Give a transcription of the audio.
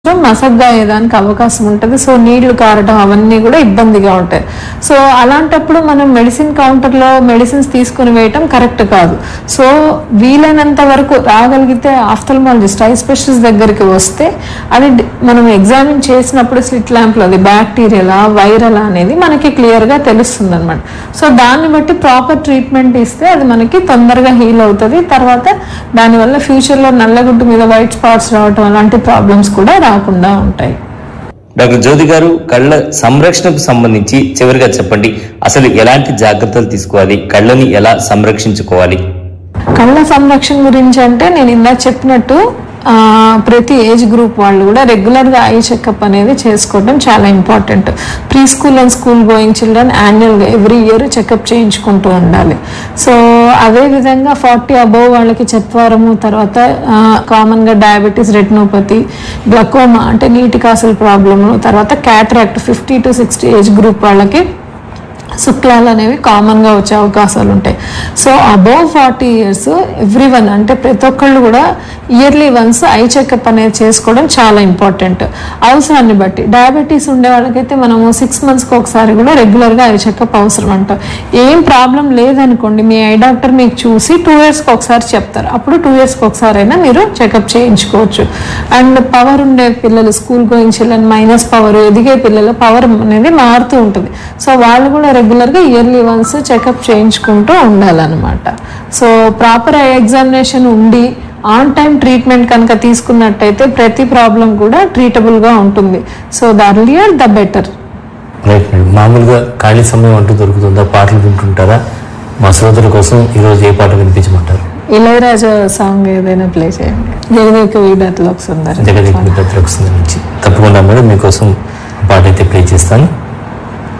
మసగ్గా అయ్యేదానికి అవకాశం ఉంటుంది సో నీళ్లు కారటం అవన్నీ కూడా ఇబ్బందిగా ఉంటాయి సో అలాంటప్పుడు మనం మెడిసిన్ కౌంటర్లో మెడిసిన్స్ తీసుకుని వేయటం కరెక్ట్ కాదు సో వీలైనంత వరకు రాగలిగితే ఆఫ్థల్మాలజిస్ట్ ఐ స్పెషలిస్ట్ దగ్గరికి వస్తే అది డి- మనం ఎగ్జామిన్ చేసినప్పుడు స్లిట్ ల్యాంప్లో అది బ్యాక్టీరియలా వైరలా అనేది మనకి క్లియర్గా తెలుస్తుంది అనమాట సో దాన్ని బట్టి ప్రాపర్ ట్రీట్మెంట్ ఇస్తే అది మనకి తొందరగా హీల్ అవుతుంది తర్వాత దానివల్ల ఫ్యూచర్లో నల్లగుడ్డు మీద వైట్ స్పాట్స్ రావటం అలాంటి ప్రాబ్లమ్స్ కూడా రాకుండా ఉంటాయి డాక్టర్ జ్యోతి గారు కళ్ళ సంరక్షణకు సంబంధించి చివరిగా చెప్పండి అసలు ఎలాంటి జాగ్రత్తలు తీసుకోవాలి కళ్ళని ఎలా సంరక్షించుకోవాలి కళ్ళ సంరక్షణ గురించి అంటే నేను ఇందాక చెప్పినట్టు ఆ, ప్రతి ఏజ్ గ్రూప్ వాళ్ళు కూడా రెగ్యులర్గా ఐ చెకప్ అనేది చేసుకోవడం చాలా important pre school and school going children యాన్యువల్గా ఎవ్రీ ఇయర్ చెకప్ చేయించుకుంటూ ఉండాలి సో అదే విధంగా ఫార్టీ అబోవ్ వాళ్ళకి చత్వారము తర్వాత కామన్గా డయాబెటీస్ రెటినోపతి గ్లకోమా అంటే నీటి కాసుల ప్రాబ్లము తర్వాత cataract fifty to sixty age group వాళ్ళకి శుక్లాలు అనేవి కామన్గా వచ్చే అవకాశాలు ఉంటాయి so above forty years every one అంటే ప్రతి ఒక్కళ్ళు కూడా ఇయర్లీ వన్స్ ఐ చెకప్ అనేది చేసుకోవడం చాలా ఇంపార్టెంట్ అవసరాన్ని బట్టి డయాబెటీస్ ఉండే వాళ్ళకైతే మనము సిక్స్ మంత్స్కి ఒకసారి కూడా రెగ్యులర్గా ఐ చెకప్ అవసరం అంట ఏం ప్రాబ్లం లేదనుకోండి మీ ఐ డాక్టర్ మీకు చూసి టూ ఇయర్స్కి ఒకసారి చెప్తారు అప్పుడు టూ ఇయర్స్కి ఒకసారి అయినా మీరు చెకప్ చేయించుకోవచ్చు అండ్ పవర్ ఉండే పిల్లలు school going children minus power ఎదిగే పిల్లలు పవర్ అనేది మారుతూ ఉంటుంది సో వాళ్ళు కూడా రెగ్యులర్గా ఇయర్లీ వన్స్ చెకప్ చేయించుకుంటూ ఉండాలన్నమాట సో ప్రాపర్ ఐ ఎగ్జామినేషన్ ఉండి ఆన్ టైం ట్రీట్మెంట్ కనుక తీసుకున్నట్టయితే ప్రతి ప్రాబ్లం కూడా ట్రీటబుల్గా ఉంటుంది so the earlier the better right madam మామూలుగా ఖాళీ సమయం అంటూ దొరుకుతుందా పాటలు వింటుంటారా మా శ్రోతల కోసం ఈరోజు ఏ పాట వినిపించమంటారు ఇళయరాజా సాంగ్ ఏదైనా ప్లే చేయండి జగదేక వీడట్లోకి సుందరం జగదేక్ మిత్రులకు నుంచి తప్పకుండా మేడం మీకోసం పాట అయితే ప్లే చేస్తాను